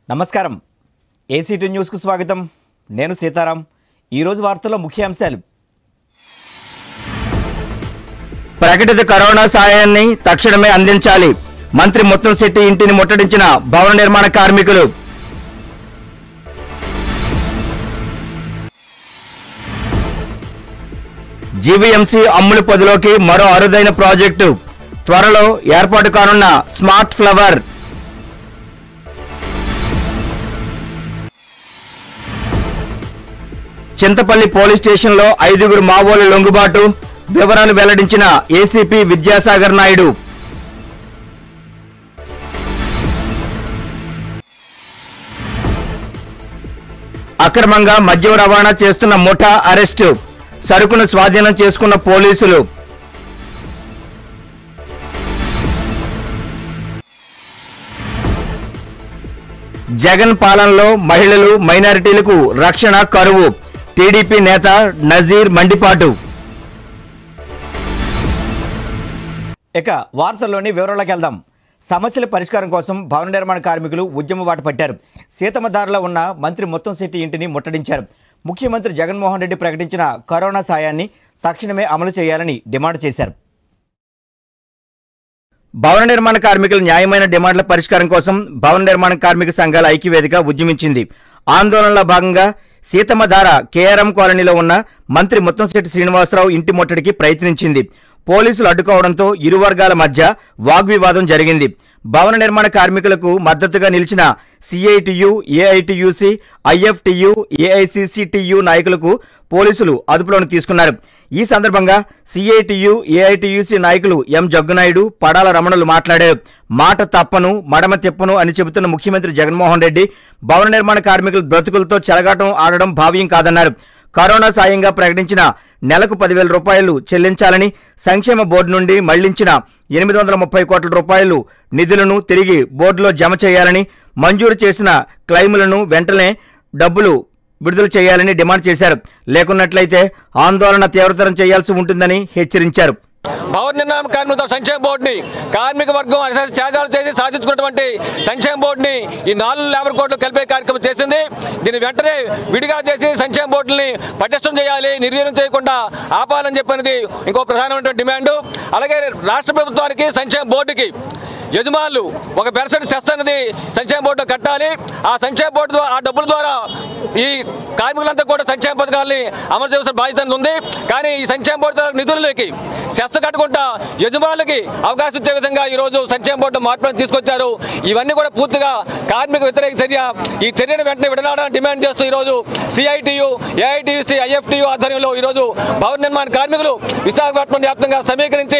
నమస్కారం ఏసీటీ న్యూస్కు స్వాగతం నేను సీతారాం ఈరోజు వార్తల్లో ముఖ్యాంశాలు ప్రకటిత కరోనా సాయాన్ని తక్షణమే అందించాలి మంత్రి ముత్తంశెట్టి ఇంటిని ముట్టడించిన భవన నిర్మాణ కార్మికులు జీవీఎంసీ అమ్ముల పదిలోకి మరో అరుదైన ప్రాజెక్టు త్వరలో ఏర్పాటు కానున్న స్మార్ట్ ఫ్లవర్ చింతపల్లి పోలీస్ స్టేషన్లో ఐదుగురు మావోల లొంగుబాటు వివరాలు వెల్లడించిన ఏసీపీ విద్యాసాగర్ నాయుడు అక్రమంగా మద్యం రవాణా చేస్తున్న ముఠా అరెస్టు సరుకును స్వాధీనం చేసుకున్న పోలీసులు జగన్ పాలనలో మహిళలు మైనారిటీలకు రక్షణ కరువు టీడీపీ నేత నజీర్ మండిపాటు ఇక వార్తల్లోని వివరాలకు వెళ్దాం సమస్యల పరిష్కారం కోసం భవన నిర్మాణ కార్మికులు ఉద్యమ బాట పట్టారు సీతమ్మదారిలో ఉన్న మంత్రి ముత్తంశెట్టి ఇంటిని ముట్టడించారు ముఖ్యమంత్రి జగన్మోహన్ రెడ్డి ప్రకటించిన కరోనా సాయాన్ని తక్షణమే అమలు చేయాలని డిమాండ్ చేశారు భవన నిర్మాణ కార్మికుల న్యాయమైన డిమాండ్ల పరిష్కారం కోసం భవన నిర్మాణ కార్మిక సంఘాల ఐక్యవేదిక ఉద్యమించింది ఆందోళనలో భాగంగా సీతమ్మధార కేఆర్ఎం కాలనీలో ఉన్న మంత్రి ముత్తంశెట్టి శ్రీనివాసరావు ఇంటి ముట్టడికి ప్రయత్నించింది పోలీసులు అడ్డుకోవడంతో ఇరు వర్గాల మధ్య వాగ్వివాదం జరిగింది భవన నిర్మాణ కార్మికులకు మద్దతుగా నిలిచిన సిఐటియు ఏఐటియుసి ఐఎఫ్టియు ఏఐసిసిటియు నాయకులకు పోలీసులు అదుపులోకి తీసుకున్నారు ఈ సందర్భంగా సిఐటియు ఏఐటియుసి నాయకులు ఎం జగ్గునాయుడు పడాల రమణులు మాట్లాడారు మాట తప్పను మడమ తిప్పను అని చెబుతున్న ముఖ్యమంత్రి జగన్మోహన్ రెడ్డి భవన నిర్మాణ కార్మికుల బ్రతుకులతో చెలగాటం ఆడడం భావ్యం కాదన్నారు కరోనా సాయంగా ప్రకటించిన నెలకు పదివేల రూపాయలు చెల్లించాలని సంక్షేమ బోర్డు నుండి మళ్లించిన ఎనిమిది వందల ముప్పై కోట్ల రూపాయలు నిధులను తిరిగి బోర్డులో జమ చేయాలని మంజూరు చేసిన క్లైములను వెంటనే డబ్బులు విడుదల చేయాలని డిమాండ్ చేశారు లేకున్నట్లయితే ఆందోళన తీవ్రతరం చేయాల్సి ఉంటుందని హెచ్చరించారు భవన నిర్మాణ కార్మికుల సంక్షేమ బోర్డుని కార్మిక వర్గం అసలు త్యాగాలు చేసి సాధించుకున్నటువంటి సంక్షేమ బోర్డుని ఈ నాలుగు లేబర్ కోడ్లు కలిపే కార్యక్రమం చేసింది దీన్ని వెంటనే విడిగా చేసి సంక్షేమ బోర్డుని పటిష్టం చేయాలి నిర్వీర్యం చేయకుండా ఆపాలని చెప్పినది ఇంకో ప్రధానమైనటువంటి డిమాండ్ అలాగే రాష్ట్ర ప్రభుత్వానికి సంక్షేమ బోర్డుకి యజమానులు ఒక పెర్సెంట్ సెస్ అనేది సంక్షేమ బోర్డు కట్టాలి ఆ సంక్షేమ బోర్డు ద్వారా ఆ డబ్బుల ద్వారా ఈ కార్మికులంతా కూడా సంక్షేమ పథకాలని అమలు చేయాల్సిన బాధ్యత ఉంది కానీ ఈ సంక్షేమ బోర్డు ద్వారా నిధులకి సెస్ కట్టుకుంటా యజమానులకి అవకాశం ఇచ్చే విధంగా ఈ రోజు సంక్షేమ బోర్డు మార్పులను తీసుకొచ్చారు ఇవన్నీ కూడా పూర్తిగా కార్మిక వ్యతిరేక చర్య ఈ చర్యను వెంటనే విడనాడాలని డిమాండ్ చేస్తూ ఈ రోజు సిఐటియు ఏఐటియుసి ఐఎఫ్టియు ఆధ్వర్యంలో ఈ రోజు భవన నిర్మాణ కార్మికులు విశాఖపట్నం వ్యాప్తంగా సమీకరించి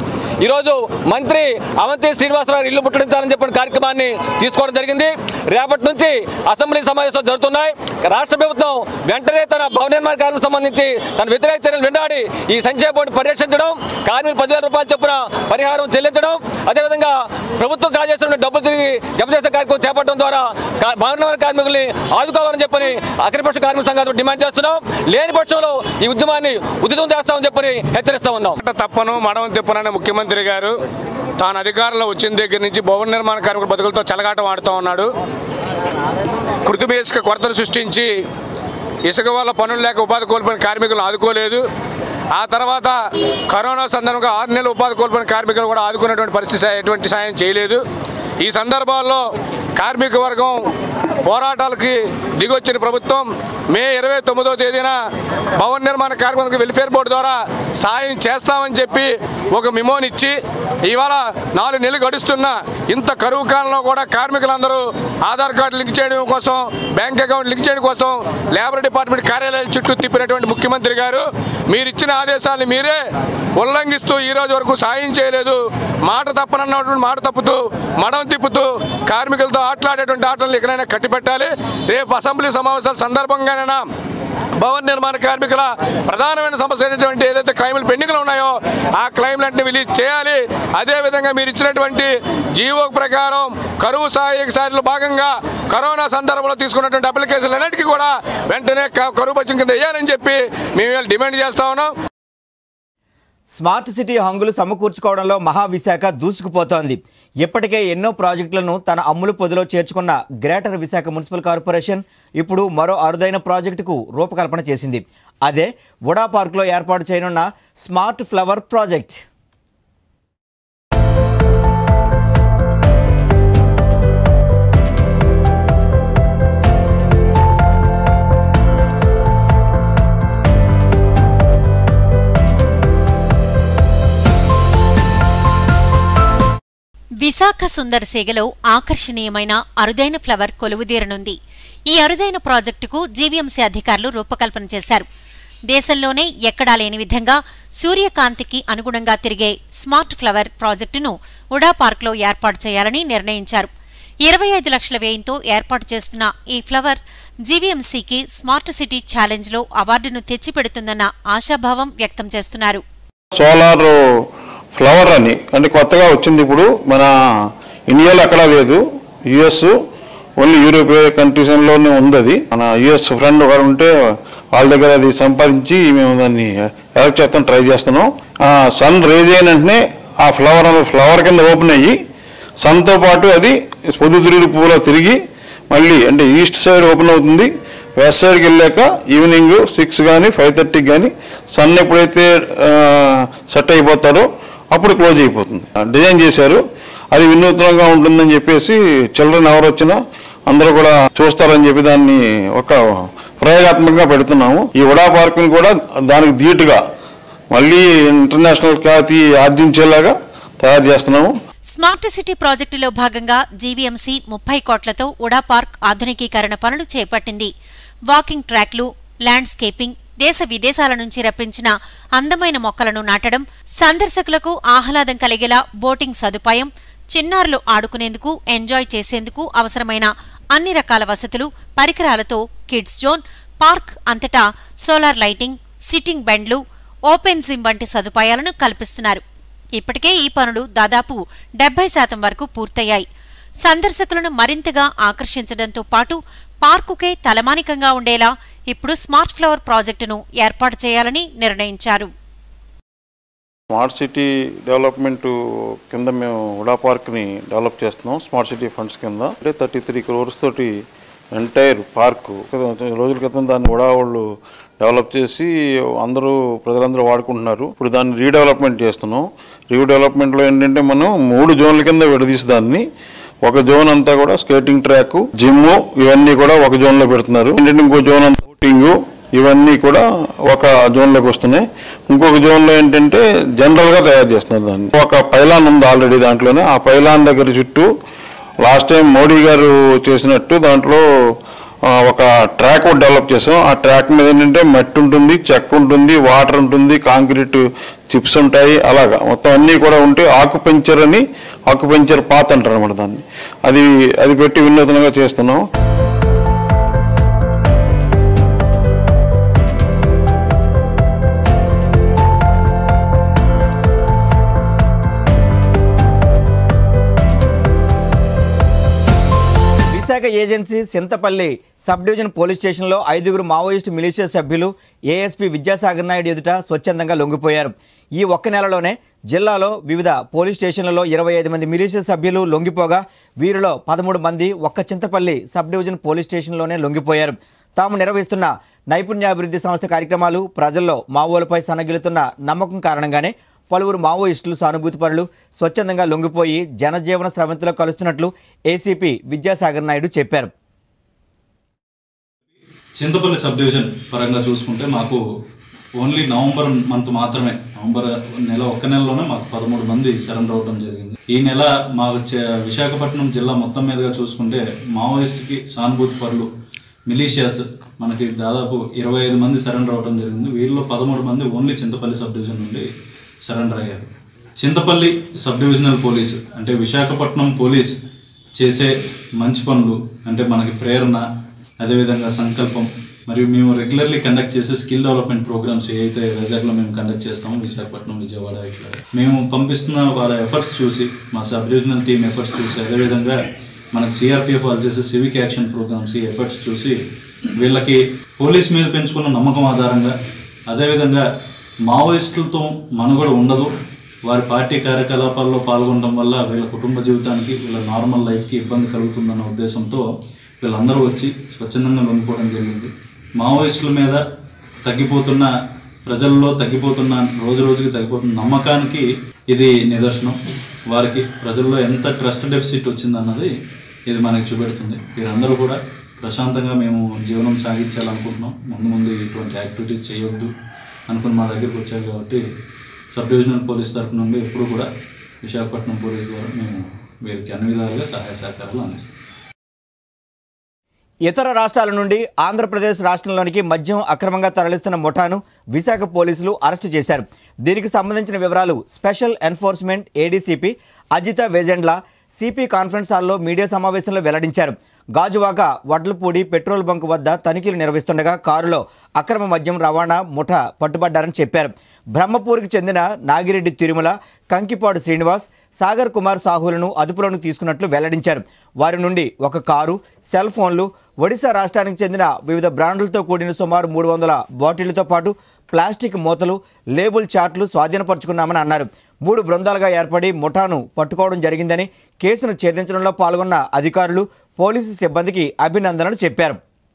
ఈరోజు మంత్రి అవంతి శ్రీనివాసరావు ఇల్లు ముట్టడించాలని చెప్పిన కార్యక్రమాన్ని తీసుకోవడం జరిగింది రేపటి నుంచి అసెంబ్లీ సమావేశాలు జరుగుతున్నాయి రాష్ట్ర ప్రభుత్వం వెంటనే తన భవన నిర్మాణ కార్మికులకు సంబంధించి తన వ్యతిరేక చర్యలు వెంటాడి ఈ సంక్షేమ బోర్డు పర్యవేక్షించడం కార్మికులు పదివేల రూపాయలు చొప్పున పరిహారం చెల్లించడం అదేవిధంగా ప్రభుత్వం కాజేస్తున్న డబ్బులు తిరిగి జమ చేసే కార్యక్రమం చేపట్టడం ద్వారా కా- భవన నిర్మాణ కార్మికుల్ని ఆదుకోవాలని చెప్పని అఖిలపక్ష కార్మిక సంఘాలు డిమాండ్ చేస్తున్నాం లేని పక్షంలో ఈ ఉద్యమాన్ని ఉద్యమం చేస్తామని చెప్పని హెచ్చరిస్తా ఉన్నాం మాట తప్పను మడమ తిప్పనని ముఖ్యమంత్రి గారు తాను అధికారంలో వచ్చిన దగ్గర నుంచి భవన నిర్మాణ కార్మికుల బతుకులతో చెలగాటం ఆడుతూ ఉన్నాడు కృత్రిమ ఇసుక కొరతను సృష్టించి ఇసుక వల్ల పనులు లేక ఉపాధి కోల్పోయిన కార్మికులను ఆదుకోలేదు ఆ తర్వాత కరోనా సందర్భంగా ఆరు నెలలు ఉపాధి కోల్పోయిన కార్మికులు కూడా ఆదుకునేటువంటి పరిస్థితి సా- ఎటువంటి సాయం చేయలేదు ఈ సందర్భాల్లో కార్మిక వర్గం పోరాటాలకి దిగొచ్చిన ప్రభుత్వం మే ఇరవై తొమ్మిదో తేదీన భవన నిర్మాణ కార్మికులకు వెల్ఫేర్ బోర్డు ద్వారా సాయం చేస్తామని చెప్పి ఒక మిమోనిచ్చి ఇవాళ నాలుగు నెలలు గడుస్తున్న ఇంత కరువు కాలంలో కూడా కార్మికులందరూ ఆధార్ కార్డు లింక్ చేయడం కోసం బ్యాంక్ అకౌంట్ లింక్ చేయడం కోసం లేబర్ డిపార్ట్మెంట్ కార్యాలయాల చుట్టూ తిప్పినటువంటి ముఖ్యమంత్రి గారు మీరు ఇచ్చిన ఆదేశాలను మీరే ఉల్లంఘిస్తూ ఈ రోజు వరకు సాయం చేయలేదు మాట తప్పనన్నటువంటి మాట తప్పుతూ మడం తిప్పుతూ కార్మికులతో ఆటలాడేటువంటి ఆటలను ఎక్కడైనా కట్టిపెట్టాలి రేపు అసెంబ్లీ సమావేశాల సందర్భంగానైనా భవన నిర్మాణ కార్మికుల ప్రధానమైన సమస్య అయినటువంటి ఏదైతే క్లైములు పెండింగ్లు ఉన్నాయో ఆ క్లైమ్లన్నింటినీ రిలీజ్ చేయాలి అదేవిధంగా మీరు ఇచ్చినటువంటి జీవో ప్రకారం కరువు సహాయక సారిలో భాగంగా కరోనా సందర్భంలో తీసుకున్నటువంటి అప్లికేషన్లు అన్నిటికీ కూడా వెంటనే క- కరువు పచ్చం కింద వేయాలని చెప్పి మేము ఇవాళ డిమాండ్ చేస్తా ఉన్నాం స్మార్ట్ సిటీ హంగులు సమకూర్చుకోవడంలో మహావిశాఖ దూసుకుపోతోంది ఇప్పటికే ఎన్నో ప్రాజెక్టులను తన అమ్ములు పొదిలో చేర్చుకున్న గ్రేటర్ విశాఖ మున్సిపల్ కార్పొరేషన్ ఇప్పుడు మరో అరుదైన ప్రాజెక్టుకు రూపకల్పన చేసింది అదే వుడా పార్క్లో ఏర్పాటు చేయనున్న స్మార్ట్ ఫ్లవర్ ప్రాజెక్ట్ విశాఖ సుందర సేగలో ఆకర్షణీయమైన అరుదైన ఫ్లవర్ కొలువుదీరనుంది ఈ అరుదైన ప్రాజెక్టుకు జీవీఎంసీ అధికారులు రూపకల్పన చేశారు దేశంలోనే ఎక్కడా లేని విధంగా సూర్యకాంతికి అనుగుణంగా తిరిగే స్మార్ట్ ఫ్లవర్ ప్రాజెక్టును ఉడా పార్క్లో ఏర్పాటు చేయాలని నిర్ణయించారు ఇరవై ఐదు లక్షల వ్యయంతో ఏర్పాటు చేస్తున్న ఈ ఫ్లవర్ జీవీఎంసీకి స్మార్ట్ సిటీ ఛాలెంజ్లో అవార్డును తెచ్చిపెడుతుందన్న ఆశాభావం వ్యక్తం చేస్తున్నారు సోలార్ ఫ్లవర్ అని అంటే కొత్తగా వచ్చింది ఇప్పుడు మన ఇండియాలో ఎక్కడా లేదు యుఎస్ ఓన్లీ యూరోపియన్ కంట్రీస్లోనే ఉంది అది మన యుఎస్ ఫ్రెండ్ ఒకడు ఉంటే వాళ్ళ దగ్గర అది సంపాదించి మేము దాన్ని హెల్ప్ చేస్తాం ట్రై చేస్తున్నాం సన్ రేజ్ అయిన వెంటనే ఆ ఫ్లవర్ ఫ్లవర్ కింద ఓపెన్ అయ్యి సన్తో పాటు అది పొద్దుతిరుగుడు పువ్వులో తిరిగి మళ్ళీ అంటే ఈస్ట్ సైడ్ ఓపెన్ అవుతుంది వెస్ట్ సైడ్కి వెళ్ళాక ఈవినింగ్ సిక్స్ కానీ ఫైవ్ థర్టీకి కానీ సన్ ఎప్పుడైతే సెట్ అయిపోతారో అప్పుడు క్లోజ్ అయిపోతుంది డిజైన్ చేశారు అది వినూత్నంగా ఉంటుందని చెప్పేసి చిల్డ్రన్ ఎవరు వచ్చినా అందరూ కూడా చూస్తారని చెప్పి దాన్ని ఒక ప్రయోగాత్మకంగా పెడుతున్నాము ఈ ఉడా పార్కుని కూడా దానికి ధీటుగా మళ్ళీ ఇంటర్నేషనల్ ఖ్యాతి ఆర్జించేలాగా తయారు చేస్తున్నాము స్మార్ట్ సిటీ ప్రాజెక్టులో భాగంగా జీవీఎంసీ ముప్పై కోట్లతో ఉడా పార్క్ ఆధునికీకరణ పనులు చేపట్టింది వాకింగ్ ట్రాక్లు ల్యాండ్స్కేపింగ్ దేశ విదేశాల నుంచి రప్పించిన అందమైన మొక్కలను నాటడం సందర్శకులకు ఆహ్లాదం కలిగేలా బోటింగ్ సదుపాయం చిన్నారులు ఆడుకునేందుకు ఎంజాయ్ చేసేందుకు అవసరమైన అన్ని రకాల వసతులు పరికరాలతో కిడ్స్ జోన్ పార్క్ అంతటా సోలార్ లైటింగ్ సిట్టింగ్ బెండ్లు ఓపెన్ జిమ్ వంటి సదుపాయాలను కల్పిస్తున్నారు ఇప్పటికే ఈ పనులు దాదాపు డెబ్బై శాతం వరకు పూర్తయ్యాయి సందర్శకులను మరింతగా ఆకర్షించడంతో పాటు పార్కుకే తలమానికంగా ఉండేలా ఇప్పుడు స్మార్ట్ ఫ్లవర్ ప్రాజెక్టును ఏర్పాటు చేయాలని నిర్ణయించారు స్మార్ట్ సిటీ డెవలప్మెంట్ కింద మేము ఉడా పార్క్ని డెవలప్ చేస్తున్నాం స్మార్ట్ సిటీ ఫండ్స్ కింద అంటే థర్టీ త్రీ క్రోర్స్ తోటి ఎంటైర్ పార్క్ రోజుల క్రితం దాన్ని ఉడా వాళ్ళు డెవలప్ చేసి అందరూ ప్రజలందరూ వాడుకుంటున్నారు ఇప్పుడు దాన్ని రీడెవలప్మెంట్ చేస్తున్నాం రీడెవలప్మెంట్లో ఏంటంటే మనం మూడు జోన్ల కింద విడదీసి దాన్ని ఒక జోన్ అంతా కూడా స్కేటింగ్ ట్రాక్ జిమ్ ఇవన్నీ కూడా ఒక జోన్లో పెడుతున్నారు ఏంటంటే ఇంకో జోన్ అంతా బోటింగ్ ఇవన్నీ కూడా ఒక జోన్లోకి వస్తున్నాయి ఇంకొక జోన్లో ఏంటంటే జనరల్గా తయారు చేస్తున్నారు దాన్ని ఒక పైలాన్ ఉంది ఆల్రెడీ దాంట్లోనే ఆ పైలాన్ దగ్గర చుట్టూ లాస్ట్ టైం మోడీ గారు చేసినట్టు దాంట్లో ఆ, ఒక ట్రాక్ ఒకటి డెవలప్ చేసాం ఆ ట్రాక్ మీద ఏంటంటే మట్టి ఉంటుంది చెక్క ఉంటుంది వాటర్ ఉంటుంది కాంక్రీట్ చిప్స్ ఉంటాయి అలాగా మొత్తం అన్నీ కూడా ఉంటే ఆకుపెంచర్ అని ఆకుపెంచర్ పాత్ అంటారు అనమాట దాన్ని అది అది పెట్టి వినూతనంగా చేస్తున్నాం Visakha agency Chintapalli sub division police స్టేషన్లో ఐదుగురు మావోయిస్టు మిలిషియా సభ్యులు ఏఎస్పీ విద్యాసాగర్ నాయుడు ఎదుట స్వచ్ఛందంగా లొంగిపోయారు ఈ ఒక్క నెలలోనే జిల్లాలో వివిధ పోలీస్ స్టేషన్లలో ఇరవై ఐదు మంది మిలిషియా సభ్యులు లొంగిపోగా వీరిలో పదమూడు మంది ఒక్క చింతపల్లి సబ్ డివిజన్ పోలీస్ స్టేషన్లోనే లొంగిపోయారు తాము నిర్వహిస్తున్న నైపుణ్యాభివృద్ధి సంస్థ కార్యక్రమాలు ప్రజల్లో మావోలపై సన్నగిలుతున్న నమ్మకం కారణంగానే పలువురు మావోయిస్టులు సానుభూతిపరులు స్వచ్ఛందంగా లొంగిపోయి జనజీవన స్రవంతిలో కలుస్తున్నట్లు ఏసీపీ విద్యాసాగర్ నాయుడు చెప్పారు చింతపల్లి సబ్ డివిజన్ పరంగా చూసుకుంటే మాకు ఓన్లీ నవంబర్ మంత్ మాత్రమే నవంబర్ నెల ఒక్క నెలలోనే మాకు పదమూడు మంది సరెండర్ అవడం జరిగింది ఈ నెల మా చ- విశాఖపట్నం జిల్లా మొత్తం మీదుగా చూసుకుంటే మావోయిస్ట్కి సానుభూతి పరులు మిలీషియాస్ మనకి దాదాపు ఇరవై ఐదు మంది సరెండర్ అవడం జరిగింది వీళ్ళలో పదమూడు మంది ఓన్లీ చింతపల్లి సబ్ డివిజన్ నుండి సరెండర్ అయ్యారు చింతపల్లి సబ్ డివిజనల్ పోలీసు అంటే విశాఖపట్నం పోలీస్ చేసే మంచి పనులు అంటే మనకి ప్రేరణ అదేవిధంగా సంకల్పం మరియు మేము రెగ్యులర్లీ కండక్ట్ చేసే స్కిల్ డెవలప్మెంట్ ప్రోగ్రామ్స్ ఏవైతే వైజాగ్లో మేము కండక్ట్ చేస్తామో విశాఖపట్నం విజయవాడ ఇట్లా మేము పంపిస్తున్న వాళ్ళ ఎఫర్ట్స్ చూసి మా సబ్ డివిజనల్ టీమ్ ఎఫర్ట్స్ చూసి అదేవిధంగా మనకి సిఆర్పిఎఫ్ వాళ్ళు చేసే సివిక్ యాక్షన్ ప్రోగ్రామ్స్ ఈ ఎఫర్ట్స్ చూసి వీళ్ళకి పోలీస్ మీద పెంచుకున్న నమ్మకం ఆధారంగా అదేవిధంగా మావోయిస్టులతో మనుగడ ఉండదు వారి పార్టీ కార్యకలాపాల్లో పాల్గొనడం వల్ల వీళ్ళ కుటుంబ జీవితానికి వీళ్ళ నార్మల్ లైఫ్కి ఇబ్బంది కలుగుతుందన్న ఉద్దేశంతో వీళ్ళందరూ వచ్చి స్వచ్ఛందంగా లొంగిపోవడం జరిగింది మావోయిస్టుల మీద తగ్గిపోతున్న ప్రజల్లో తగ్గిపోతున్న రోజు రోజుకి తగ్గిపోతున్న నమ్మకానికి ఇది నిదర్శనం వారికి ప్రజల్లో ఎంత ట్రస్ట్ డెఫిసిట్ వచ్చిందన్నది ఇది మనకి చూపెడుతుంది వీరందరూ కూడా ప్రశాంతంగా మేము జీవనం సాగించాలనుకుంటున్నాం ముందు ముందు ఇటువంటి యాక్టివిటీస్ చేయొద్దు అనుకుని మా దగ్గరికి వచ్చారు కాబట్టి సబ్ డివిజనల్ పోలీస్ తరఫు నుండి ఎప్పుడు కూడా విశాఖపట్నం పోలీస్ ద్వారా మేము వీరికి అన్ని విధాలుగా సహాయ సహకారాలు అందిస్తాం ఇతర రాష్ట్రాల నుండి ఆంధ్రప్రదేశ్ రాష్ట్రంలోనికి మద్యం అక్రమంగా తరలిస్తున్న ముఠాను విశాఖ పోలీసులు అరెస్టు చేశారు దీనికి సంబంధించిన వివరాలు special enforcement ADCP Ajitha Vejendla CP conference హాల్లో మీడియా సమావేశంలో వెల్లడించారు గాజువాక వడ్లపూడి పెట్రోల్ బంక్ వద్ద తనిఖీలు నిర్వహిస్తుండగా కారులో అక్రమ మద్యం రవాణా ముఠ పట్టుబడ్డారని చెప్పారు బ్రహ్మపూర్కి చెందిన నాగిరెడ్డి తిరుమల కంకిపాడు శ్రీనివాస్ సాగర్ కుమార్ సాహులను అదుపులోకి తీసుకున్నట్లు వెల్లడించారు వారి నుండి ఒక కారు సెల్ ఫోన్లు ఒడిశా రాష్ట్రానికి చెందిన వివిధ బ్రాండ్లతో కూడిన సుమారు మూడు వందల బాటిళ్లతో పాటు ప్లాస్టిక్ మూతలు లేబుల్ చార్ట్లు స్వాధీనపరుచుకున్నామని అన్నారు మూడు బృందాలుగా ఏర్పడి ముఠాను పట్టుకోవడం జరిగిందని కేసును ఛేదించడంలో పాల్గొన్న అధికారులు పోలీసు సిబ్బందికి అభినందనలు చెప్పారు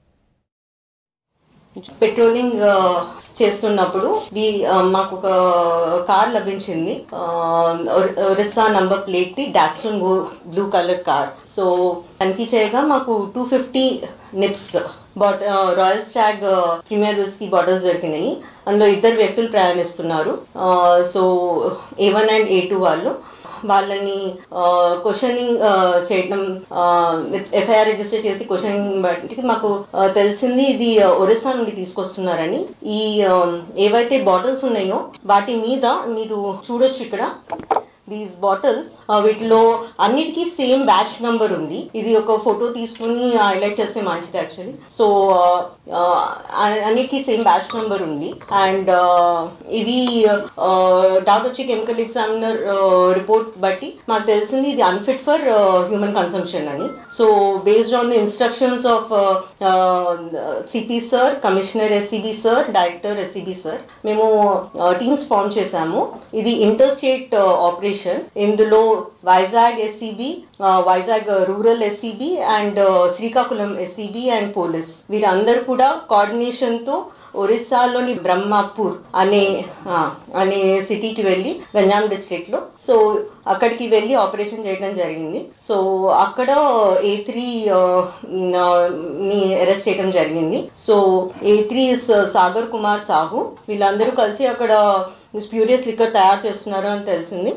పెట్రోలింగ్ ఆ, చేస్తున్నప్పుడు వి ఆ, మాకు ఒక కార్ లభించింది ఆ, ఒరి- Orissa number plate the Datsun blue colour car so తనిఖీ చేయగా మాకు టూ ఫిఫ్టీ నిప్స్ బాట్ Royal Stag Premier whisky bottles దొరికినాయి అందులో ఇద్దరు వ్యక్తులు ప్రయాణిస్తున్నారు so A one and A two వాళ్ళు వాళ్ళని క్వశ్చనింగ్ చేయడం ఎఫ్ఐఆర్ రిజిస్టర్ చేసి క్వశ్చనింగ్ బట్టి మాకు ఆ, తెలిసింది ఇది ఆ, ఒరిస్సా నుండి తీసుకొస్తున్నారని ఈ ఆ, ఏవైతే బాటిల్స్ ఉన్నాయో వాటి మీద మీరు చూడొచ్చు ఇక్కడ దీస్ బాటిల్స్ వీటిలో అన్నిటికీ సేమ్ బ్యాచ్ నంబర్ ఉంది ఇది ఒక ఫోటో తీసుకుని హైలైట్ చేస్తే మంచిది యాక్చువల్లీ సో అన్నిటికీ సేమ్ బ్యాచ్ నెంబర్ ఉంది అండ్ ఇవి డౌట్ వచ్చి కెమికల్ ఎగ్జామినర్ రిపోర్ట్ బట్టి మాకు తెలిసింది ఇది అన్ఫిట్ ఫర్ హ్యూమన్ కన్సంప్షన్ అని so based on the instructions of CP sir commissioner SCB sir director SCB sir మేము టీమ్స్ ఫామ్ చేశాము ఇది ఇంటర్ స్టేట్ ఆపరేషన్ ఇందులో Vizag SCB Vizag rural SCB and Srikakulam SCB and police వీరందరూ కూడా కోఆర్డినేషన్ తో ఒరిస్సాలోని బ్రహ్మపూర్ అనే ఆ, అనే సిటీకి వెళ్ళి గంజాం డిస్ట్రిక్ట్ లో సో అక్కడికి వెళ్ళి ఆపరేషన్ చేయడం జరిగింది సో అక్కడ ఏ త్రీ ని అరెస్ట్ చేయడం జరిగింది so A three Sagar Kumar Sahu వీళ్ళందరూ కలిసి అక్కడ స్ప్యూరియస్ లిక్కర్ తయారు చేస్తున్నారు అని తెలిసింది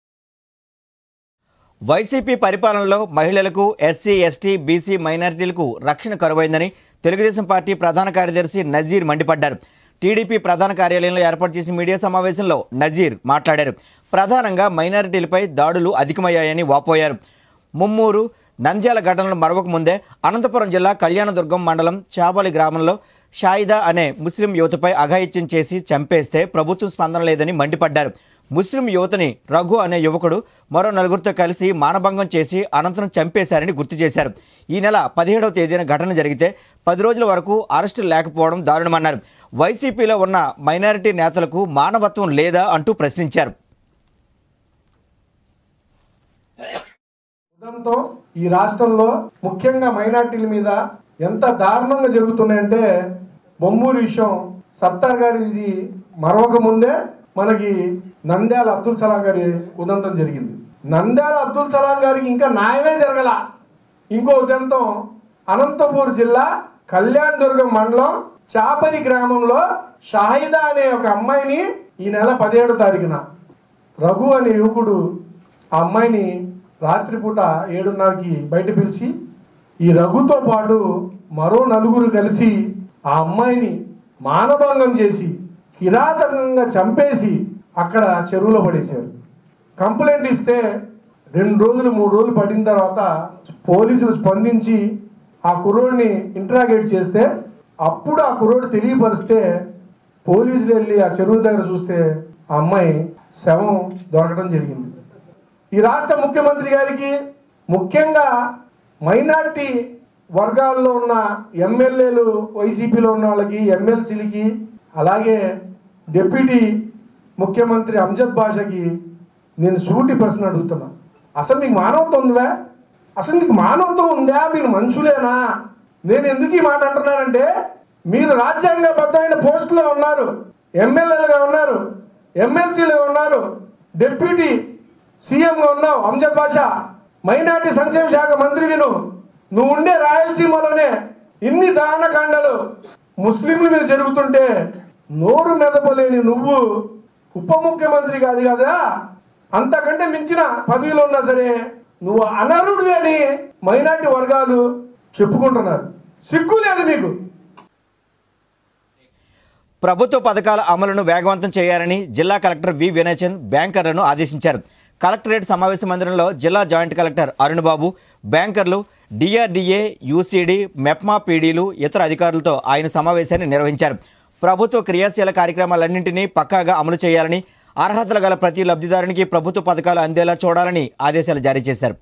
వైసీపీ పరిపాలనలో మహిళలకు ఎస్సీ ఎస్టీ బీసీ మైనారిటీలకు రక్షణ కరువైందని తెలుగుదేశం పార్టీ ప్రధాన కార్యదర్శి నజీర్ మండిపడ్డారు టీడీపీ ప్రధాన కార్యాలయంలో ఏర్పాటు చేసిన మీడియా సమావేశంలో నజీర్ మాట్లాడారు ప్రధానంగా మైనారిటీలపై దాడులు అధికమయ్యాయని వాపోయారు ముమ్మూరు నంద్యాల ఘటనలు మరవక ముందే అనంతపురం జిల్లా కళ్యాణదుర్గం మండలం చాబలి గ్రామంలో షాయిదా అనే ముస్లిం యువతపై అఘాయిత్యం చేసి చంపేస్తే ప్రభుత్వం స్పందన లేదని మండిపడ్డారు ముస్లిం యువతని రఘు అనే యువకుడు మరో నలుగురితో కలిసి మానభంగం చేసి అనంతరం చంపేశారని గుర్తు చేశారు ఈ నెల పదిహేడవ తేదీన ఘటన జరిగితే పది రోజుల వరకు అరెస్టు లేకపోవడం దారుణమన్నారు వైసీపీలో ఉన్న మైనారిటీ నేతలకు మానవత్వం లేదా అంటూ ప్రశ్నించారు ఉదంతో ఈ రాష్ట్రంలో ముఖ్యంగా మైనార్టీల మీద ఎంత దారుణంగా జరుగుతున్నాయంటే బొమ్మూరు విషయం సత్తార్ గారి ఇది మరొక ముందే మనకి నంద్యాల అబ్దుల్ సలాం గారి ఉదంతం జరిగింది నంద్యాల అబ్దుల్ సలాం గారికి ఇంకా న్యాయమే జరగల ఇంకో ఉదంతం అనంతపూర్ జిల్లా కళ్యాణ్ దుర్గం మండలం చాపరి గ్రామంలో షాహిదా అనే ఒక అమ్మాయిని ఈ నెల పదిహేడో తారీఖున రఘు అనే యువకుడు ఆ అమ్మాయిని రాత్రిపూట ఏడున్నరకి బయట పిలిచి ఈ రఘుతో పాటు మరో నలుగురు కలిసి ఆ అమ్మాయిని మానభంగం చేసి కిరాతకంగా చంపేసి అక్కడ చెరువులో పడేశారు కంప్లైంట్ ఇస్తే రెండు రోజులు మూడు రోజులు పడిన తర్వాత పోలీసులు స్పందించి ఆ కుర్రోడిని ఇంట్రాగేట్ చేస్తే అప్పుడు ఆ కుర్రోడు తెలియపరిస్తే పోలీసులు వెళ్ళి ఆ చెరువు దగ్గర చూస్తే ఆ అమ్మాయి శవం దొరకడం జరిగింది ఈ రాష్ట్ర ముఖ్యమంత్రి గారికి ముఖ్యంగా మైనార్టీ వర్గాల్లో ఉన్న ఎమ్మెల్యేలు వైసీపీలో ఉన్న వాళ్ళకి ఎమ్మెల్సీలకి అలాగే డిప్యూటీ ముఖ్యమంత్రి అంజద్ బాషాకి నేను సూటి ప్రశ్న అడుగుతున్నా అసలు మీకు మానవత్వం ఉందా అసలు మీకు మానవత్వం ఉందా మీరు మనుషులేనా నేను ఎందుకు ఈ మాట అంటున్నానంటే మీరు రాజ్యాంగబద్ధమైన పోస్టులో ఉన్నారు ఎమ్మెల్యేలుగా ఉన్నారు ఎమ్మెల్సీలుగా ఉన్నారు డిప్యూటీ సీఎంగా ఉన్నావు అంజద్ బాషా మైనార్టీ సంక్షేమ శాఖ మంత్రివిను నువ్వు ఉండే రాయలసీమలోనే ఇన్ని దానకాండలు ముస్లింల మీద జరుగుతుంటే నోరు మెదపలేని నువ్వు ఉప ముఖ్యమంత్రి కాదు కదా అంతకంటే మించిన పదవిలో ఉన్నా సరే నువ్వు అనర్హుడు అని మైనార్టీ వర్గాలు చెప్పుకుంటున్నారు సిగ్గు లేదు మీకు ప్రభుత్వ పథకాల అమలును వేగవంతం చేయాలని జిల్లా కలెక్టర్ వి వినయచంద్ బ్యాంకర్లను ఆదేశించారు కలెక్టరేట్ సమావేశ మందిరంలో జిల్లా జాయింట్ కలెక్టర్ అరుణ్బాబు బ్యాంకర్లు డిఆర్డీఏ యూసీడీ మెప్మా పీడీలు ఇతర అధికారులతో ఆయన సమావేశాన్ని నిర్వహించారు ప్రభుత్వ క్రియాశీల కార్యక్రమాలన్నింటినీ పక్కాగా అమలు చేయాలని అర్హతలు గల ప్రతి లబ్ధిదారునికి ప్రభుత్వ పథకాలు అందేలా చూడాలని ఆదేశాలు జారీ చేశారు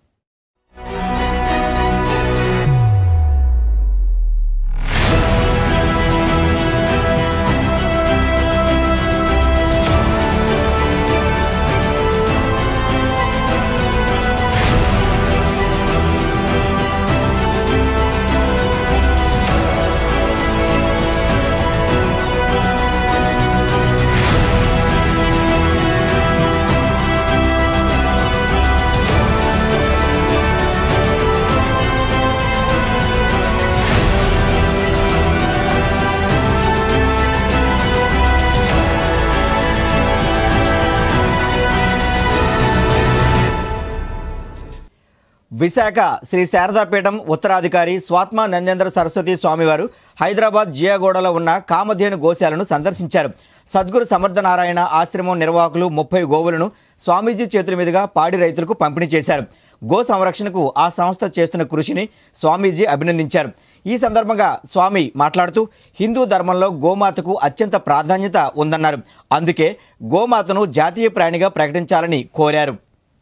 విశాఖ శ్రీ శారదాపీఠం ఉత్తరాధికారి స్వాత్మ నందేంద్ర సరస్వతి స్వామివారు హైదరాబాద్ జియాగూడలో ఉన్న కామధేను గోశాలను సందర్శించారు సద్గురు సమర్థనారాయణ ఆశ్రమం నిర్వాహకులు ముప్పై గోవులను స్వామీజీ చేతుల మీదుగా పాడి రైతులకు పంపిణీ చేశారు గో సంరక్షణకు ఆ సంస్థ చేస్తున్న కృషిని స్వామీజీ అభినందించారు ఈ సందర్భంగా స్వామి మాట్లాడుతూ హిందూ ధర్మంలో గోమాతకు అత్యంత ప్రాధాన్యత ఉందన్నారు అందుకే గోమాతను జాతీయ ప్రాణిగా ప్రకటించాలని కోరారు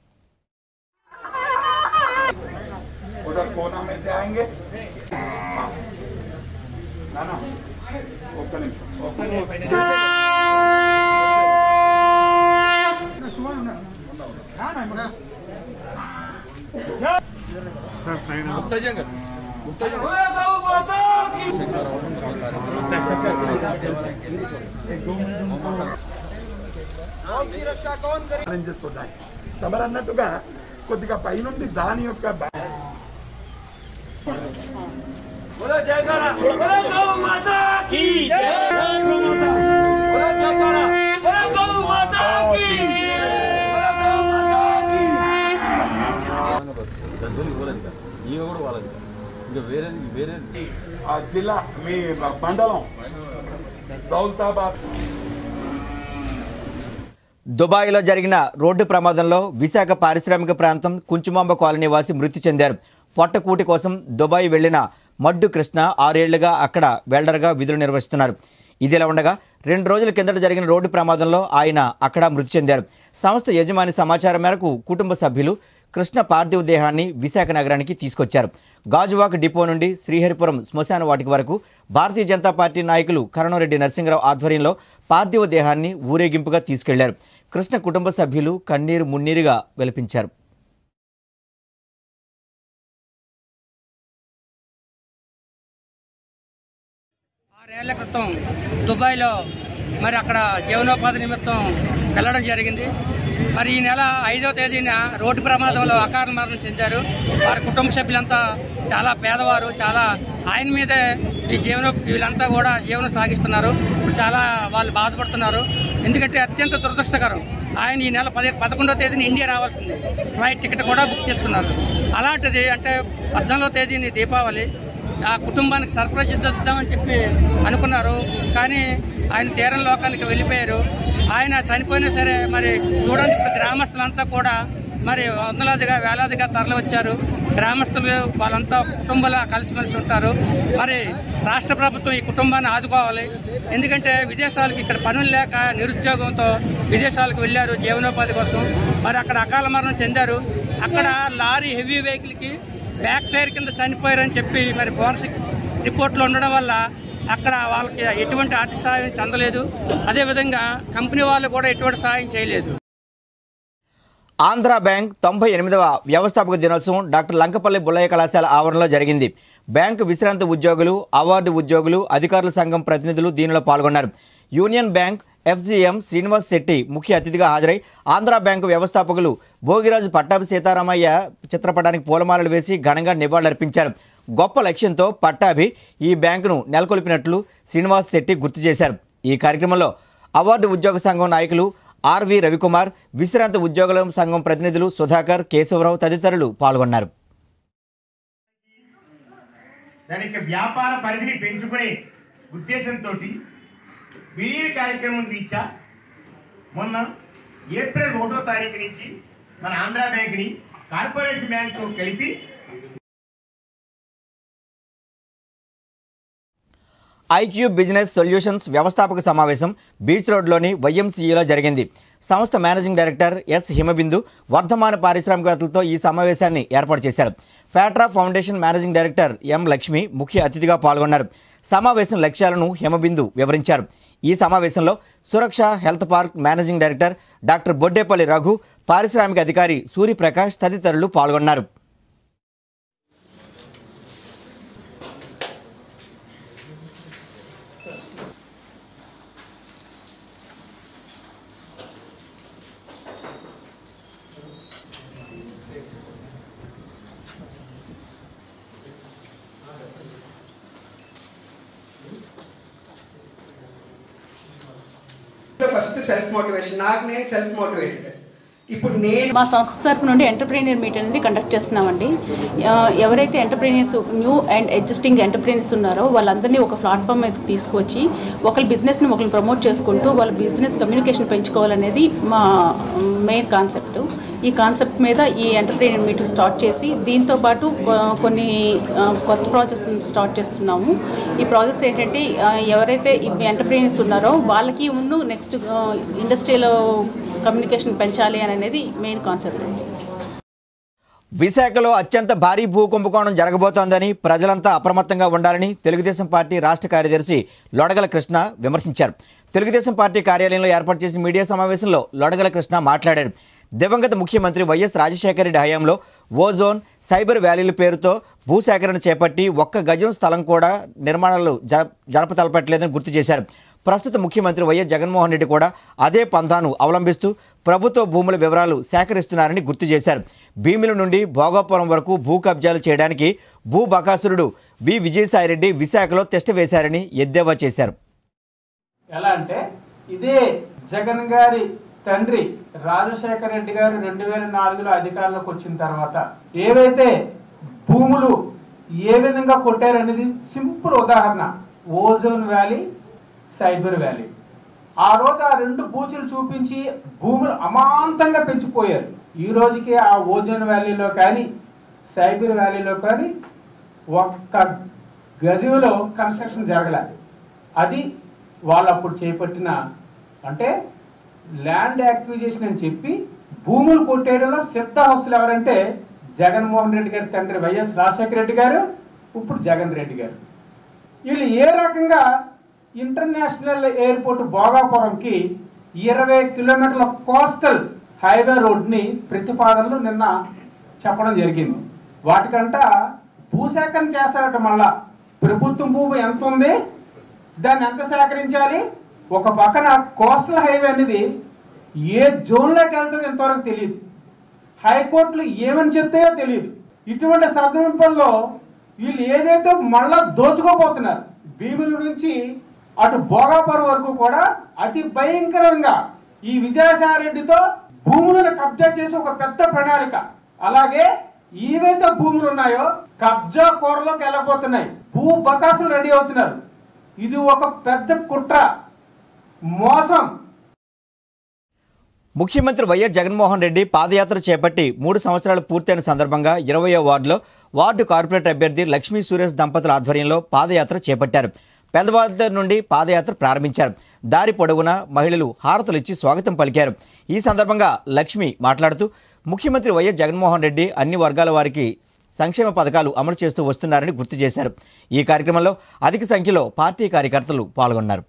उधर कोना में से आएंगे हाँ। ना ना ओके नहीं ओके नहीं ఛాలెంజెస్ ఉన్నాయి తమరు అన్నట్టుగా కొద్దిగా పైనుండి దాని యొక్క బా- ఆ జిల్లా మీ మండలం దౌలతాబాద్ దుబాయ్లో జరిగిన రోడ్డు ప్రమాదంలో విశాఖ పారిశ్రామిక ప్రాంతం కుంచుమాంబ కాలనీ వాసి మృతి చెందారు పొట్టకూటి కోసం దుబాయ్ వెళ్లిన మడ్డు కృష్ణ ఆరేళ్లుగా అక్కడ వెల్డర్గా విధులు నిర్వహిస్తున్నారు ఇదిలా ఉండగా రెండు రోజుల కిందట జరిగిన రోడ్డు ప్రమాదంలో ఆయన అక్కడ మృతి చెందారు సంస్థ యజమాని సమాచారం మేరకు కుటుంబ సభ్యులు కృష్ణ పార్థివ దేహాన్ని విశాఖ నగరానికి తీసుకొచ్చారు గాజువాక్ డిపో నుండి శ్రీహరిపురం శ్మశాన వాటికి వరకు భారతీయ జనతా పార్టీ నాయకులు కరుణారెడ్డి నరసింహరావు ఆధ్వర్యంలో పార్థివ దేహాన్ని ఊరేగింపుగా తీసుకెళ్లారు కృష్ణ కుటుంబ సభ్యులు కన్నీరు మున్నీరుగా వెలిపించారు ఆరేళ్ల క్రితం దుబాయ్లో మరి అక్కడ జీవనోపాధి నిమిత్తం వెళ్ళడం జరిగింది మరి ఈ నెల ఐదవ తేదీన రోడ్డు ప్రమాదంలో అకాల మరణం చెందారు వారి కుటుంబ సభ్యులంతా చాలా పేదవారు చాలా ఆయన మీదే ఈ జీవన వీళ్ళంతా కూడా జీవనం సాగిస్తున్నారు ఇప్పుడు చాలా వాళ్ళు బాధపడుతున్నారు ఎందుకంటే అత్యంత దురదృష్టకరం ఆయన ఈ నెల పది పదకొండవ తేదీన ఇండియా రావాల్సింది ఫ్లైట్ టికెట్ కూడా బుక్ చేసుకున్నారు అలాంటిది అంటే పద్నాలుగో తేదీని దీపావళి ఆ కుటుంబానికి సర్ప్రైజ్ ఇద్దామని చెప్పి అనుకున్నారు కానీ ఆయన తీరం లోకానికి వెళ్ళిపోయారు ఆయన చనిపోయినా సరే మరి చూడండి ఇప్పుడు గ్రామస్తులంతా కూడా మరి వందలాదిగా వేలాదిగా తరలి వచ్చారు గ్రామస్తులు వాళ్ళంతా కుటుంబాల కలిసిమెలిసి ఉంటారు మరి రాష్ట్ర ప్రభుత్వం ఈ కుటుంబాన్ని ఆదుకోవాలి ఎందుకంటే విదేశాలకు ఇక్కడ పనులు లేక నిరుద్యోగంతో విదేశాలకు వెళ్ళారు జీవనోపాధి కోసం మరి అక్కడ అకాల మరణం చెందారు అక్కడ లారీ హెవీ వెహికల్కి బ్యాక్ టైర్ కింద చనిపోయారని చెప్పి మరి ఫోరెన్సిక్ రిపోర్ట్లో ఉండడం వల్ల అక్కడ వాళ్ళకి ఎటువంటి ఆర్థిక సహాయం చెందలేదు అదేవిధంగా కంపెనీ వాళ్ళు కూడా ఎటువంటి సహాయం చేయలేదు ఆంధ్ర బ్యాంక్ తొంభై ఎనిమిదవ వ్యవస్థాపక దినోత్సవం డాక్టర్ లంకపల్లి బుల్లయ్య కళాశాల ఆవరణలో జరిగింది బ్యాంకు విశ్రాంతి ఉద్యోగులు అవార్డు ఉద్యోగులు అధికారుల సంఘం ప్రతినిధులు దీనిలో పాల్గొన్నారు union bank FGM Srinivas Shetty ముఖ్య అతిథిగా హాజరై ఆంధ్ర బ్యాంకు వ్యవస్థాపకులు భోగిరాజు పట్టాభి సీతారామయ్య చిత్రపటానికి పూలమాలలు వేసి ఘనంగా నివాళులర్పించారు గొప్ప లక్ష్యంతో పట్టాభి ఈ బ్యాంకును నెలకొల్పినట్లు శ్రీనివాస్ శెట్టి గుర్తు చేశారు ఈ కార్యక్రమంలో అవార్డు ఉద్యోగ సంఘం నాయకులు ఆర్వి రవికుమార్ విశ్రాంతి ఉద్యోగుల సంఘం ప్రతినిధులు సుధాకర్ కేశవరావు తదితరులు పాల్గొన్నారు దానికి వ్యాపార పరిధిని పెంచుకునే ఉద్దేశంతో విలీన కార్యక్రమం రీత్యా మొన్న ఏప్రిల్ ఒకటో తారీఖు నుంచి మన ఆంధ్ర బ్యాంక్ని కార్పొరేషన్ బ్యాంక్తో కలిపి ఐక్యూ బిజినెస్ సొల్యూషన్స్ వ్యవస్థాపక సమావేశం బీచ్ రోడ్లోని వైఎంసీఈలో జరిగింది సంస్థ మేనేజింగ్ డైరెక్టర్ ఎస్ హిమబిందు వర్ధమాన పారిశ్రామికవేత్తలతో ఈ సమావేశాన్ని ఏర్పాటు చేశారు Petra foundation managing director M Lakshmi ముఖ్య అతిథిగా పాల్గొన్నారు సమావేశం లక్ష్యాలను హిమబిందు వివరించారు ఈ సమావేశంలో Suraksha health park managing director doctor Boddepalli Raghu పారిశ్రామిక అధికారి సూర్యప్రకాష్ తదితరులు పాల్గొన్నారు ఫస్ట్ సెల్ఫ్ మోటివేషన్ నాకు నేను సెల్ఫ్ మోటివేటెడ్ ఇప్పుడు నేను మా సంస్థ తరపు నుండి ఎంటర్ప్రీనియర్ మీట్ అనేది కండక్ట్ చేస్తున్నామండి ఆ, ఎవరైతే entrepreneurs new and existing entrepreneurs ఉన్నారో వాళ్ళందరినీ ఒక ప్లాట్ఫామ్ మీదకి తీసుకొచ్చి ఒకరి బిజినెస్ని ఒకరిని ప్రమోట్ చేసుకుంటూ వాళ్ళ బిజినెస్ కమ్యూనికేషన్ పెంచుకోవాలనేది మా మెయిన్ కాన్సెప్ట్ ఈ కాన్సెప్ట్ మీద ఈ ఎంటర్ప్రీనియర్ మీట్ స్టార్ట్ చేసి దీంతో పాటు కొ- కొన్ని ఆ, కొత్త ప్రాజెక్ట్స్ స్టార్ట్ చేస్తున్నాము ఈ ప్రాజెక్ట్స్ ఏంటంటే ఆ, ఎవరైతే ఈ ఎంటర్ప్రీనియర్స్ ఉన్నారో వాళ్ళకి ఉన్ను నెక్స్ట్ ఇండస్ట్రీలో కమ్యూనికేషన్ పెంచాలి అని అనేది మెయిన్ కాన్సెప్ట్ అండి విశాఖలో అత్యంత భారీ భూ కుంభకోణం జరగబోతోందని ప్రజలంతా అప్రమత్తంగా ఉండాలని తెలుగుదేశం పార్టీ రాష్ట్ర కార్యదర్శి లొడగల కృష్ణ విమర్శించారు తెలుగుదేశం పార్టీ కార్యాలయంలో ఏర్పాటు చేసిన మీడియా సమావేశంలో లొడగల కృష్ణ మాట్లాడారు దివంగత ముఖ్యమంత్రి వైఎస్ రాజశేఖర రెడ్డి హయాంలో ఓజోన్ సైబర్ వ్యాలీల పేరుతో భూసేకరణ చేపట్టి ఒక్క గజం స్థలం కూడా నిర్మాణాలు జ జరప తలపెట్టలేదని గుర్తు చేశారు ప్రస్తుత ముఖ్యమంత్రి వైఎస్ జగన్మోహన్ రెడ్డి కూడా అదే పంథాను అవలంబిస్తూ ప్రభుత్వ భూముల వివరాలు సేకరిస్తున్నారని గుర్తు చేశారు భీముల నుండి భోగాపురం వరకు భూ కబ్జాలు చేయడానికి భూ బకాసురుడు వి విజయసాయిరెడ్డి విశాఖలో టెస్ట్ వేశారని ఎద్దేవా చేశారు ఎలా అంటే ఇదే జగన్ గారి తండ్రి రాజశేఖర రెడ్డి గారు రెండు వేల నాలుగులో అధికారంలోకి వచ్చిన తర్వాత ఏవైతే భూములు ఏ విధంగా కొట్టారనేది సింపుల్ ఉదాహరణ ఓజోన్ వ్యాలీ సైబర్ వ్యాలీ ఆ రోజు ఆ రెండు బూచులు చూపించి భూములు అమాంతంగా పెంచిపోయారు ఈ రోజుకి ఆ ఓజోన్ వ్యాలీలో కానీ సైబర్ వ్యాలీలో కానీ ఒక్క గజంలో కన్స్ట్రక్షన్ జరగలే అది వాళ్ళు అప్పుడు చేపట్టిన అంటే ల్యాండ్ యాక్విజిషన్ అని చెప్పి భూములు కొట్టేయడంలో సిద్ధహస్తులు ఎవరంటే జగన్మోహన్ రెడ్డి గారి తండ్రి వైఎస్ రాజశేఖర రెడ్డి గారు ఇప్పుడు జగన్ రెడ్డి గారు వీళ్ళు ఏ రకంగా ఇంటర్నేషనల్ ఎయిర్పోర్ట్ భోగాపురంకి ఇరవై కిలోమీటర్ల కోస్టల్ హైవే రోడ్ని ప్రతిపాదనలు నిన్న చెప్పడం జరిగింది వాటికంట భూసేకరణ చేస్తారట మళ్ళా ప్రభుత్వం భూమి ఎంత ఉంది దాన్ని ఎంత సేకరించాలి ఒక పక్కన కోస్టల్ హైవే అనేది ఏ జోన్లోకి వెళ్తుందో ఇంతవరకు తెలియదు హైకోర్టులు ఏమని చెప్తాయో తెలియదు ఇటువంటి సందర్భంలో వీళ్ళు ఏదైతే మళ్ళా దోచుకోబోతున్నారు భీముల నుంచి అటు భోగాపురం వరకు కూడా అతి భయంకరంగా ఈ విజయసాయిరెడ్డితో భూములను కబ్జా చేసి ఒక పెద్ద ప్రణాళిక అలాగే ఏవైతే భూములు ఉన్నాయో కబ్జా కూరలోకి వెళ్ళబోతున్నాయి భూ బకాసులు రెడీ అవుతున్నారు ఇది ఒక పెద్ద కుట్ర మోసం ముఖ్యమంత్రి వైఎస్ జగన్మోహన్ రెడ్డి పాదయాత్ర చేపట్టి మూడు సంవత్సరాలు పూర్తయిన సందర్భంగా ఇరవయో వార్డులో వార్డు కార్పొరేటర్ అభ్యర్థి లక్ష్మీ సురేష్ దంపతుల ఆధ్వర్యంలో పాదయాత్ర చేపట్టారు పెదవాదర్ నుండి పాదయాత్ర ప్రారంభించారు దారి పొడవునా మహిళలు హారతలు ఇచ్చి స్వాగతం పలికారు ఈ సందర్భంగా లక్ష్మి మాట్లాడుతూ ముఖ్యమంత్రి వైఎస్ జగన్మోహన్ రెడ్డి అన్ని వర్గాల వారికి సంక్షేమ పథకాలు అమలు చేస్తూ వస్తున్నారని గుర్తు చేశారు ఈ కార్యక్రమంలో అధిక సంఖ్యలో పార్టీ కార్యకర్తలు పాల్గొన్నారు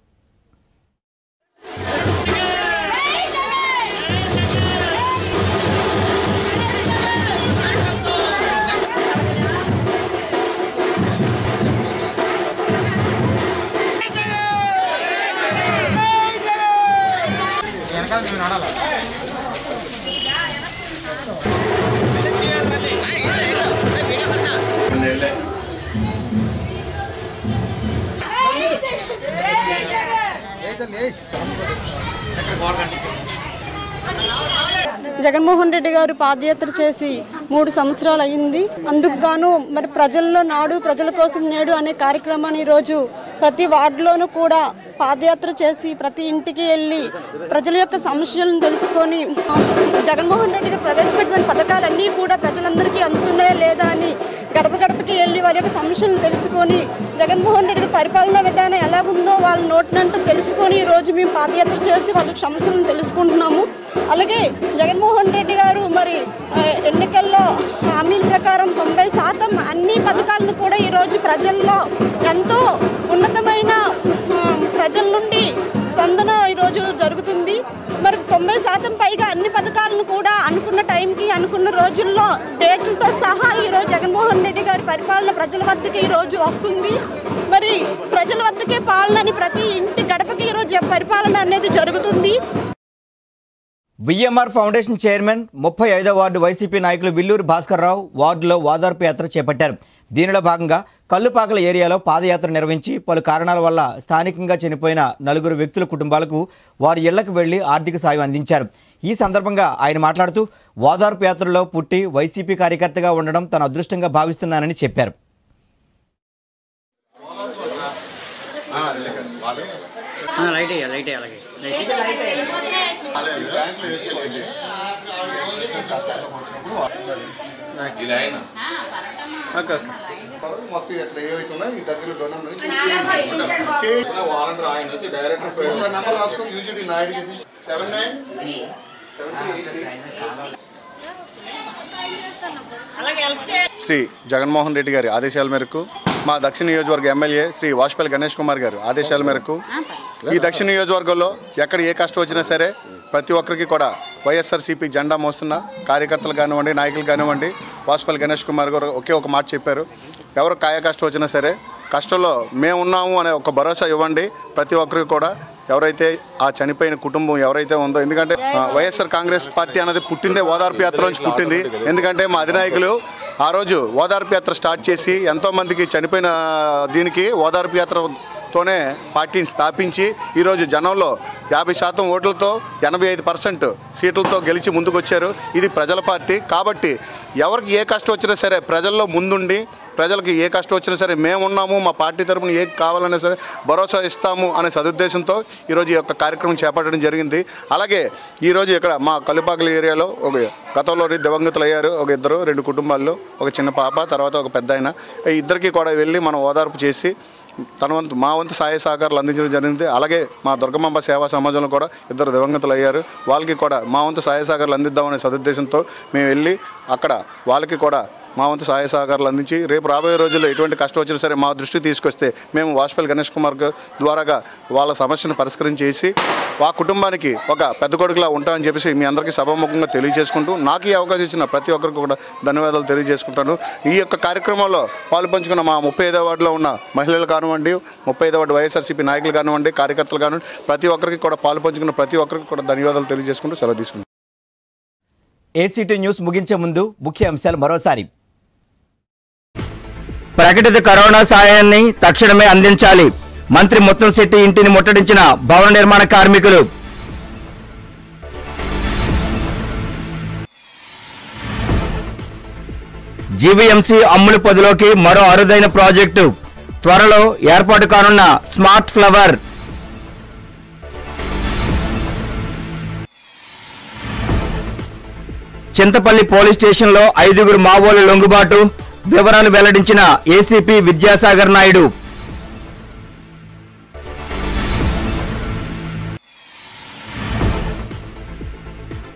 జగన్మోహన్ రెడ్డి గారు పాదయాత్ర చేసి మూడు సంవత్సరాలు అయింది అందుకు గాను మరి ప్రజల్లో నాడు ప్రజల కోసం నేడు అనే కార్యక్రమాన్ని ఈరోజు ప్రతి వార్డులోనూ కూడా పాదయాత్ర చేసి ప్రతి ఇంటికి వెళ్ళి ప్రజల యొక్క సమస్యలను తెలుసుకొని ఆ, జగన్మోహన్ రెడ్డి గారు ప్రవేశపెట్టిన పథకాలన్నీ కూడా ప్రజలందరికీ అందుతున్నాయా లేదా అని గడప గడపకి వెళ్ళి వారి యొక్క సమస్యలను తెలుసుకొని జగన్మోహన్ రెడ్డి గారి పరిపాలనా విధానం ఎలాగుందో వాళ్ళ నోటినంటూ తెలుసుకొని ఈ రోజు మేము పాదయాత్ర చేసి వాళ్ళ సమస్యలను తెలుసుకుంటున్నాము అలాగే జగన్మోహన్ రెడ్డి గారు మరి ఆ, ఎన్నికల్లో హామీల ప్రకారం తొంభై శాతం అన్ని పథకాలను కూడా ఈరోజు ప్రజల్లో ఎంతో ఉన్నతమైన ఆ, ప్రజల నుండి స్పందన ఈరోజు జరుగుతుంది మరి తొంభై శాతం పైగా అన్ని పథకాలను కూడా అనుకున్న టైంకి అనుకున్న రోజుల్లో డేట్లతో సహా ఈరోజు జగన్మోహన్ రెడ్డి గారి పరిపాలన ప్రజల వద్దకి ఈరోజు వస్తుంది మరి ప్రజల వద్దకే పాలన అని ప్రతి ఇంటి గడపకి ఈరోజు పరిపాలన అనేది జరుగుతుంది విఎంఆర్ ఫౌండేషన్ చైర్మన్ ముప్పై ఐదో వార్డు వైసీపీ నాయకులు విల్లూరు భాస్కర్రావు వార్డులో వాదార్పు యాత్ర చేపట్టారు దీనిలో భాగంగా కల్లుపాకల ఏరియాలో పాదయాత్ర నిర్వహించి పలు కారణాల వల్ల స్థానికంగా చనిపోయిన నలుగురు వ్యక్తుల కుటుంబాలకు వారి ఇళ్లకు వెళ్లి ఆర్థిక సాయం అందించారు ఈ సందర్భంగా ఆయన మాట్లాడుతూ వాదార్పు యాత్రలో పుట్టి వైసీపీ కార్యకర్తగా ఉండడం తన అదృష్టంగా భావిస్తున్నానని చెప్పారు లైట్ వేయాలి లైట్ వేయాలి ఓకే ఓకే మొత్తం ఇక్కడ ఏవైతున్నా ఈ దగ్గర డొనం వారంటీ ఆయన వచ్చి డైరెక్ట్ ఒకసారి నెంబర్ రాసుకో యూజీడీ నాయుడు ఇది seven nine seven eight six Shri Jaganmohan Reddy గారి ఆదేశాల మేరకు మా దక్షిణ నియోజకవర్గ ఎమ్మెల్యే శ్రీ వాజ్పేయి గణేష్ కుమార్ గారు ఆదేశాల మేరకు ఈ దక్షిణ నియోజకవర్గంలో ఎక్కడ ఏ కష్టం వచ్చినా సరే ప్రతి ఒక్కరికి కూడా వైఎస్ఆర్సీపీ జెండా మోస్తున్న కార్యకర్తలు కానివ్వండి నాయకులు కానివ్వండి వాజ్పేయి గణేష్ కుమార్ గారు ఒకే ఒక మాట చెప్పారు ఎవరు కాయ కష్టం వచ్చినా సరే కష్టంలో మేము ఉన్నాము అనే ఒక భరోసా ఇవ్వండి ప్రతి ఒక్కరికి కూడా ఎవరైతే ఆ చనిపోయిన కుటుంబం ఎవరైతే ఉందో ఎందుకంటే ఆ, వైఎస్ఆర్ కాంగ్రెస్ పార్టీ అనేది పుట్టిందే ఓదార్పు యాత్ర నుంచి పుట్టింది ఎందుకంటే మా అధినాయకులు ఆ రోజు ఓదార్పు యాత్ర స్టార్ట్ చేసి ఎంతో మందికి చనిపోయిన దీనికి ఓదార్పు యాత్రతోనే పార్టీని స్థాపించి ఈరోజు జనంలో యాభై శాతం ఓట్లతో ఎనభై ఐదు పర్సెంట్ సీట్లతో గెలిచి ముందుకు వచ్చారు ఇది ప్రజల పార్టీ కాబట్టి ఎవరికి ఏ కష్టం వచ్చినా సరే ప్రజల్లో ముందుండి ప్రజలకి ఏ కష్టం వచ్చినా సరే మేము ఉన్నాము మా పార్టీ తరపున ఏ కావాలన్నా సరే భరోసా ఇస్తాము అనే సదుద్దేశంతో ఈరోజు ఈ యొక్క కార్యక్రమం చేపట్టడం జరిగింది అలాగే ఈరోజు ఇక్కడ మా కల్లిపాకల ఏరియాలో ఒక గతంలోని దివంగతులు అయ్యారు ఒక ఇద్దరు రెండు కుటుంబాల్లో ఒక చిన్న పాప తర్వాత ఒక పెద్ద ఆయన ఈ ఇద్దరికి కూడా వెళ్ళి మనం ఓదార్పు చేసి తన వంతు మా వంతు సహాయ సహకారాలు అందించడం జరిగింది అలాగే మా దుర్గమాంబ సేవా సమాజంలో కూడా ఇద్దరు దివంగతులు అయ్యారు వాళ్ళకి కూడా మా వంతు సహాయ సహకారాలు అందిద్దామనే సదుద్దేశంతో మేము వెళ్ళి అక్కడ వాళ్ళకి కూడా మా వంతు సహాయ సహకారాలు అందించి రేపు రాబోయే రోజుల్లో ఎటువంటి కష్టం వచ్చినా సరే మా దృష్టికి తీసుకొస్తే మేము వాజ్పేయి గణేష్ కుమార్ గా- ద్వారాగా వాళ్ళ సమస్యను పరిష్కరించేసి ఆ కుటుంబానికి ఒక పెద్ద కొడుకులా ఉంటామని చెప్పేసి మీ అందరికీ సభాముఖంగా తెలియజేసుకుంటూ నాకు ఈ అవకాశం ఇచ్చిన ప్రతి ఒక్కరికి కూడా ధన్యవాదాలు తెలియజేసుకుంటాను ఈ యొక్క కార్యక్రమంలో పాలు పంచుకున్న మా ముప్పై ఐదో వార్డులో ఉన్న మహిళలు కానివ్వండి ముప్పై ఐదో వార్డు వైఎస్ఆర్సీపీ నాయకులు కానివ్వండి కార్యకర్తలు కానివ్వండి ప్రతి ఒక్కరికి కూడా పాలు పంచుకున్న ప్రతి ఒక్కరికి కూడా ధన్యవాదాలు తెలియజేసుకుంటూ సెలవు తీసుకుంటాను ఏసీటీ న్యూస్ ముగించే ముందు ముఖ్య అంశాలు మరోసారి ప్రకటిత కరోనా సాయాన్ని తక్షణమే అందించాలి మంత్రి ముత్తంశెట్టి ఇంటిని ముట్టడించిన భవన నిర్మాణ కార్మికులు జీవీఎంసీ అమ్ముల పొదిలోకి మరో అరుదైన ప్రాజెక్టు త్వరలో ఏర్పాటు కానున్న స్మార్ట్ ఫ్లవర్ చింతపల్లి పోలీస్ స్టేషన్లో ఐదుగురు మావోల లొంగుబాటు వివరాలు వెల్లడించిన ఏసీపీ విద్యాసాగర్ నాయుడు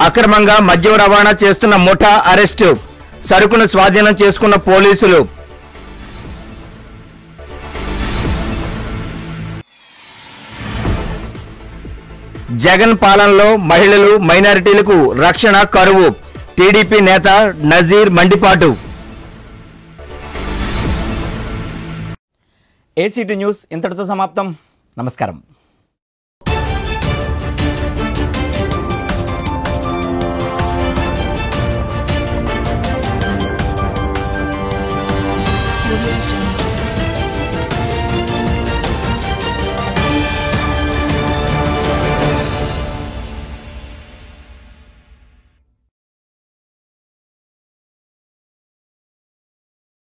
అక్రమంగా మద్యం రవాణా చేస్తున్న ముఠా అరెస్టు సరుకును స్వాధీనం చేసుకున్న పోలీసులు జగన్ పాలనలో మహిళలు మైనారిటీలకు రక్షణ కరువు టీడీపీ నేత నజీర్ మండిపాటు ఏసీటీ న్యూస్ ఇంతటితో సమాప్తం నమస్కారం Audio